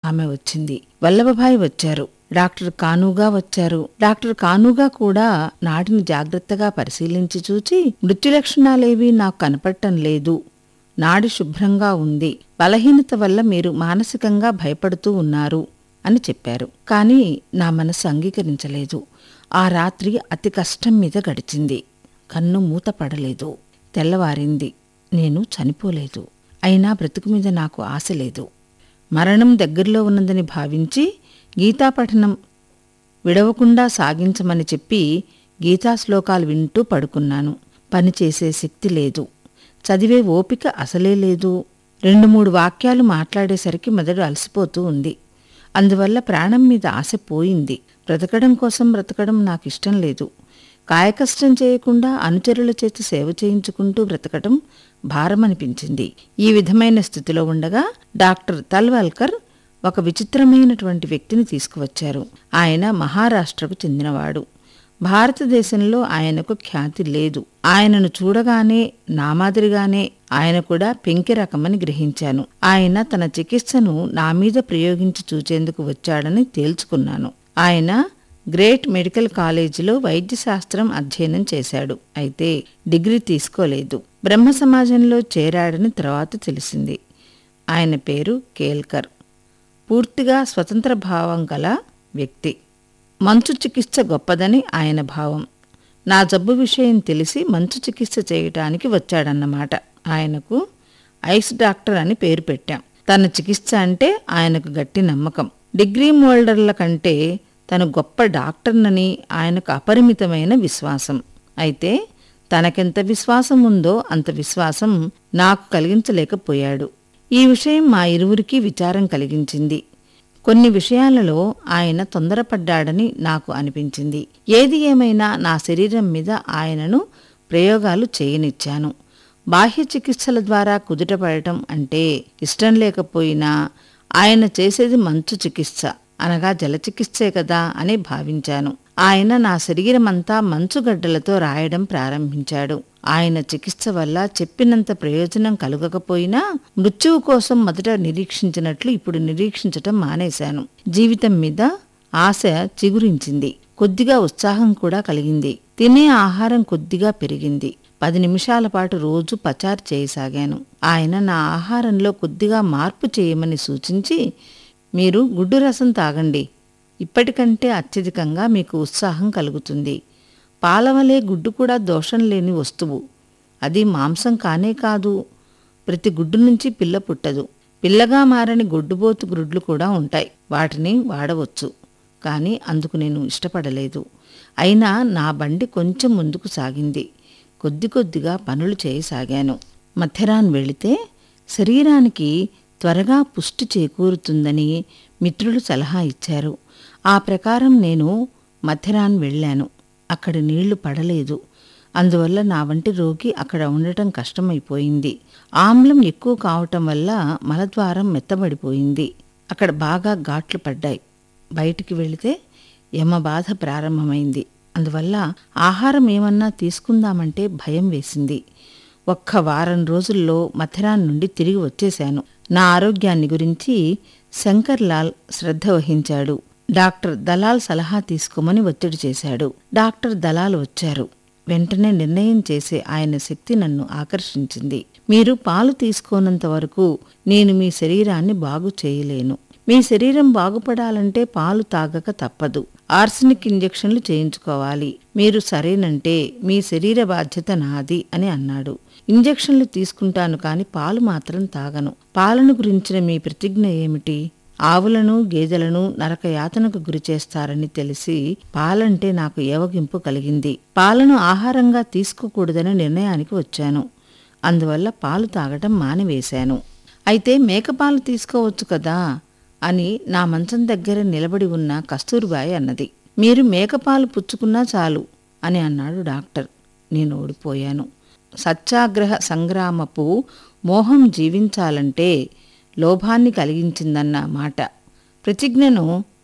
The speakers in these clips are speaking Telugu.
ఆమె వచ్చింది వల్లభభాయ్ వచ్చారు డాక్టర్ కానుగా వచ్చారు డాక్టర్ కానుగా కూడా నాటిని జాగ్రత్తగా పరిశీలించి చూచి మృత్యు లక్షణాలేవీ నాకు కనపడటం లేదు నాడి శుభ్రంగా ఉంది బలహీనత వల్ల మీరు మానసికంగా భయపడుతూ ఉన్నారు అని చెప్పారు కానీ నా మనసు అంగీకరించలేదు ఆ రాత్రి అతి కష్టం మీద గడిచింది కన్ను మూత పడలేదు తెల్లవారింది నేను చనిపోలేదు అయినా బ్రతుకు మీద నాకు ఆశ లేదు మరణం దగ్గరలో ఉన్నదని భావించి గీతా పఠనం విడవకుండా సాగించమని చెప్పి గీతా శ్లోకాలు వింటూ పడుకున్నాను పనిచేసే శక్తి లేదు చదివే ఓపిక అసలే లేదు రెండు మూడు వాక్యాలు మాట్లాడేసరికి మెదడు అలసిపోతూ ఉంది అందువల్ల ప్రాణం మీద ఆశ పోయింది బ్రతకడం కోసం బ్రతకడం నాకు ఇష్టం లేదు కాయకష్టం చేయకుండా అనుచరుల చేత సేవ చేయించుకుంటూ బ్రతకటం భారమనిపించింది ఈ విధమైన స్థితిలో ఉండగా డాక్టర్ తల్వాల్కర్ ఒక విచిత్రమైనటువంటి వ్యక్తిని తీసుకువచ్చారు ఆయన మహారాష్ట్రకు చెందినవాడు భారతదేశంలో ఆయనకు ఖ్యాతి లేదు ఆయనను చూడగానే నా మాదిరిగానే ఆయన కూడా పెంకి రకమని గ్రహించాను ఆయన తన చికిత్సను నా మీద ప్రయోగించి చూచేందుకు వచ్చాడని తేల్చుకున్నాను ఆయన గ్రేట్ మెడికల్ కాలేజీలో వైద్యశాస్త్రం అధ్యయనం చేశాడు అయితే డిగ్రీ తీసుకోలేదు బ్రహ్మ సమాజంలో చేరాడని తర్వాత తెలిసింది ఆయన పేరు కేల్కర్ పూర్తిగా స్వతంత్ర భావం గల వ్యక్తి మంచు చికిత్స గొప్పదని ఆయన భావం నా జబ్బు విషయం తెలిసి మంచు చికిత్స చేయటానికి వచ్చాడన్నమాట ఆయనకు ఐస్ డాక్టర్ అని పేరు పెట్టాం తన చికిత్స అంటే ఆయనకు గట్టి నమ్మకం డిగ్రీ మోల్డర్ల కంటే తను గొప్ప డాక్టర్నని ఆయనకు అపరిమితమైన విశ్వాసం అయితే తనకెంత విశ్వాసం ఉందో అంత విశ్వాసం నాకు కలిగించలేకపోయాడు ఈ విషయం మా ఇరువురికి విచారం కలిగించింది కొన్ని విషయాలలో ఆయన తొందరపడ్డాడని నాకు అనిపించింది ఏది ఏమైనా నా శరీరం మీద ఆయనను ప్రయోగాలు చేయనిచ్చాను బాహ్య చికిత్సల ద్వారా కుదుటపడటం అంటే ఇష్టం లేకపోయినా ఆయన చేసేది మంచు చికిత్స అనగా జల చికిత్సే కదా అని భావించాను ఆయన నా శరీరమంతా మంచుగడ్డలతో రాయడం ప్రారంభించాడు ఆయన చికిత్స వల్ల చెప్పినంత ప్రయోజనం కలుగకపోయినా మృత్యువు కోసం మొదట నిరీక్షించినట్లు ఇప్పుడు నిరీక్షించటం మానేశాను జీవితం మీద ఆశ చిగురించింది కొద్దిగా ఉత్సాహం కూడా కలిగింది తినే ఆహారం కొద్దిగా పెరిగింది పది నిమిషాల పాటు రోజు పచారు చేయసాగాను ఆయన నా ఆహారంలో కొద్దిగా మార్పు చేయమని సూచించి మీరు గుడ్డు రసం తాగండి ఇప్పటికంటే అత్యధికంగా మీకు ఉత్సాహం కలుగుతుంది పాలవలే గుడ్డు కూడా దోషం లేని వస్తువు అది మాంసం కానే కాదు ప్రతి గుడ్డు నుంచి పిల్ల పుట్టదు పిల్లగా మారని గొడ్డుబోతు గుడ్లు కూడా ఉంటాయి వాటిని వాడవచ్చు కానీ అందుకు నేను ఇష్టపడలేదు అయినా నా బండి కొంచెం ముందుకు సాగింది కొద్ది కొద్దిగా పనులు చేయసాగాను మథెరాన్ వెళితే శరీరానికి త్వరగా పుష్టి చేకూరుతుందని మిత్రులు సలహా ఇచ్చారు ఆ ప్రకారం నేను మథెరాన్ వెళ్ళాను అక్కడ నీళ్లు పడలేదు అందువల్ల నా వంటి రోగి అక్కడ ఉండటం కష్టమైపోయింది ఆమ్లం ఎక్కువ కావటం వల్ల మలద్వారం మెత్తబడిపోయింది అక్కడ బాగా ఘాట్లు పడ్డాయి బయటికి వెళితే యమ బాధ ప్రారంభమైంది అందువల్ల ఆహారం ఏమన్నా తీసుకుందామంటే భయం వేసింది ఒక్క వారం రోజుల్లో మథెరాన్ నుండి తిరిగి వచ్చేశాను నా ఆరోగ్యాన్ని గురించి శంకర్లాల్ శ్రద్ధ వహించాడు డాక్టర్ దలాల్ సలహా తీసుకోమని ఒత్తిడి చేశాడు డాక్టర్ దలాల్ వచ్చారు వెంటనే నిర్ణయం చేసే ఆయన శక్తి నన్ను ఆకర్షించింది మీరు పాలు తీసుకోనంత వరకు నేను మీ శరీరాన్ని బాగు చేయలేను మీ శరీరం బాగుపడాలంటే పాలు తాగక తప్పదు ఆర్సనిక్ ఇంజెక్షన్లు చేయించుకోవాలి మీరు సరేనంటే మీ శరీర బాధ్యత నాది అని అన్నాడు ఇంజెక్షన్లు తీసుకుంటాను కాని పాలు మాత్రం తాగను పాలను గురించిన మీ ప్రతిజ్ఞ ఏమిటి ఆవులను గేదెలను నరకయాతనకు గురి చేస్తారని తెలిసి పాలంటే నాకు ఏవగింపు కలిగింది పాలను ఆహారంగా తీసుకోకూడదని నిర్ణయానికి వచ్చాను అందువల్ల పాలు తాగటం మానివేశాను అయితే మేకపాలు తీసుకోవచ్చు కదా అని నా మంచం దగ్గర నిలబడి ఉన్న కస్తూరిబాయి అన్నది మీరు మేకపాలు పుచ్చుకున్నా చాలు అని అన్నాడు డాక్టర్ నేను ఓడిపోయాను సత్యాగ్రహ సంగ్రామపు మోహం జీవించాలంటే లోభాన్ని కలిగించిందన్న మాట ప్రతిజ్ఞను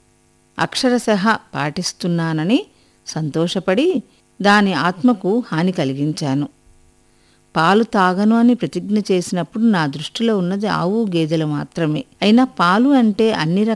అక్షరశః పాటిస్తున్నానని సంతోషపడి దాని ఆత్మకు హాని కలిగించాను పాలు తాగను అని ప్రతిజ్ఞ చేసినప్పుడు నా దృష్టిలో ఉన్నది ఆవు గేదెలు మాత్రమే అయినా పాలు అంటే అన్ని